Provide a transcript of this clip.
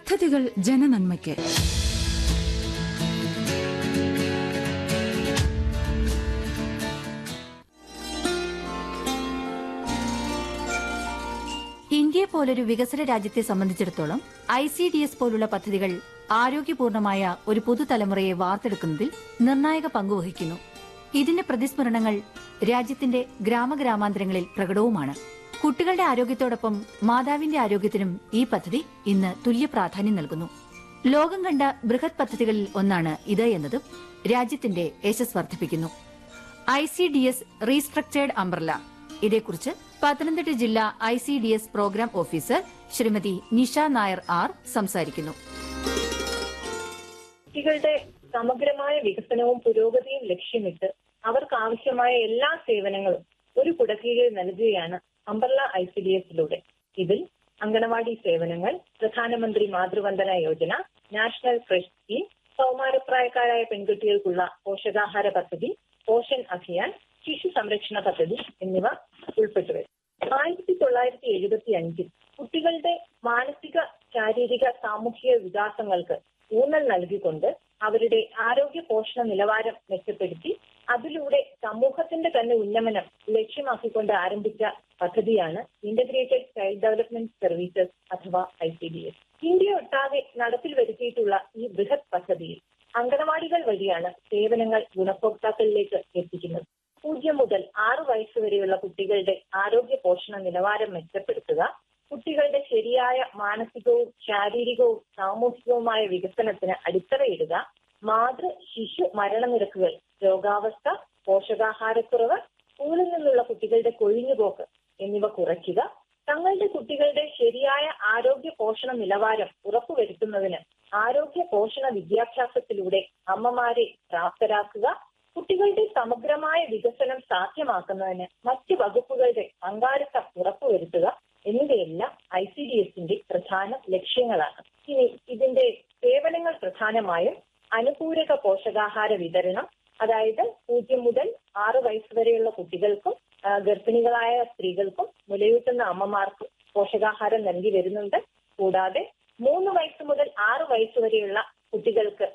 പദ്ധതികൾ ജനനന്മയ്ക്ക് ഇന്ത്യയെ പോലൊരു വികസന രാജ്യത്തെ സംബന്ധിച്ചിടത്തോളം ഐ സി ഡി എസ് പോലുള്ള പദ്ധതികൾ ആരോഗ്യപൂർണമായ ഒരു പുതുതലമുറയെ വാർത്തെടുക്കുന്നതിൽ നിർണായക പങ്കുവഹിക്കുന്നു ഇതിന്റെ പ്രതിസ്മരണങ്ങൾ രാജ്യത്തിന്റെ ഗ്രാമഗ്രാമാന്തരങ്ങളിൽ പ്രകടവുമാണ് കുട്ടികളുടെ ആരോഗ്യത്തോടൊപ്പം മാതാവിന്റെ ആരോഗ്യത്തിനും ഈ പദ്ധതി ഇന്ന് തുല്യ പ്രാധാന്യം നൽകുന്നു ലോകം കണ്ട ബൃഹത് പദ്ധതികളിൽ ഒന്നാണ് ഇത് എന്നതും രാജ്യത്തിന്റെ യശസ് വർദ്ധിപ്പിക്കുന്നു I C D S restructured umbrella ഇതേക്കുറിച്ച് പത്തനംതിട്ട ജില്ലാ I C D S programme officer Shrimati Nisha Nair R സംസാരിക്കുന്നു കുട്ടികളുടെ സമഗ്രമായ വികസനവും പുരോഗതിയും ലക്ഷ്യമിട്ട് അവർക്ക് ആവശ്യമായ എല്ലാ സേവനങ്ങളും ഒരു കുടക്കീഴിൽ നൽകുകയാണ് അംബർല ഐ സി ഡി എസിലൂടെ ഇതിൽ അങ്കണവാടി സേവനങ്ങൾ പ്രധാനമന്ത്രി Matru Vandana Yojana national fresh scheme കൗമാരപ്രായക്കാരായ പെൺകുട്ടികൾക്കുള്ള പോഷകാഹാര പദ്ധതി പോഷൻ അഭിയാൻ ശിശു സംരക്ഷണ പദ്ധതി എന്നിവ ഉൾപ്പെട്ടു വരും ആയിരത്തി തൊള്ളായിരത്തി എഴുപത്തി അഞ്ചിൽ കുട്ടികളുടെ മാനസിക ശാരീരിക സാമൂഹിക വികാസങ്ങൾക്ക് ഊന്നൽ നൽകിക്കൊണ്ട് അവരുടെ ആരോഗ്യ പോഷണ നിലവാരം മെച്ചപ്പെടുത്തി അതിലൂടെ സമൂഹത്തിന്റെ തന്നെ ഉന്നമനം ലക്ഷ്യമാക്കിക്കൊണ്ട് ആരംഭിച്ച പദ്ധതിയാണ് ഇന്റഗ്രേറ്റഡ് ചൈൽഡ് ഡെവലപ്മെന്റ് സർവീസസ് അഥവാ I C D S India ഒട്ടാകെ നടപ്പിൽ വരുത്തിയിട്ടുള്ള ഈ ബൃഹത് പദ്ധതിയിൽ അങ്കണവാടികൾ വഴിയാണ് സേവനങ്ങൾ ഗുണഭോക്താക്കളിലേക്ക് എത്തിക്കുന്നത് പൂജ്യം മുതൽ ആറ് വയസ്സ് വരെയുള്ള കുട്ടികളുടെ ആരോഗ്യ പോഷണ നിലവാരം മെച്ചപ്പെടുത്തുക കുട്ടികളുടെ ശരിയായ മാനസികവും ശാരീരികവും സാമൂഹികവുമായ വികസനത്തിന് അടിത്തറയിടുക മാതൃ ശിശു മരണനിരക്കുകൾ രോഗാവസ്ഥ പോഷകാഹാരക്കുറവ് സ്കൂളിൽ നിന്നുള്ള കുട്ടികളുടെ കൊഴിഞ്ഞുപോക്ക് എന്നിവ കുറയ്ക്കുക തങ്ങളുടെ കുട്ടികളുടെ ശരിയായ ആരോഗ്യ പോഷണ നിലവാരം ഉറപ്പുവരുത്തുന്നതിന് ആരോഗ്യ പോഷണ വിദ്യാഭ്യാസത്തിലൂടെ അമ്മമാരെ പ്രാപ്തരാക്കുക കുട്ടികളുടെ സമഗ്രമായ വികസനം സാധ്യമാക്കുന്നതിന് മറ്റ് വകുപ്പുകളുടെ പങ്കാളിത്തം ഉറപ്പുവരുത്തുക എന്നിവയെല്ലാം ഐ സി ഡി എസിന്റെ പ്രധാന ലക്ഷ്യങ്ങളാണ് ഇനി ഇതിന്റെ സേവനങ്ങൾ പ്രധാനമായും അനുപൂരക പോഷകാഹാര വിതരണം അതായത് പൂജ്യം മുതൽ ആറ് വയസ്സ് വരെയുള്ള കുട്ടികൾക്കും ആ, ഗർഭിണികളായ സ്ത്രീകൾക്കും മുലയൂട്ടുന്ന അമ്മമാർക്കും പോഷകാഹാരം നൽകി വരുന്നുണ്ട് കൂടാതെ മൂന്ന് വയസ്സ് മുതൽ ആറ് വയസ്സ് വരെയുള്ള കുട്ടികൾക്ക്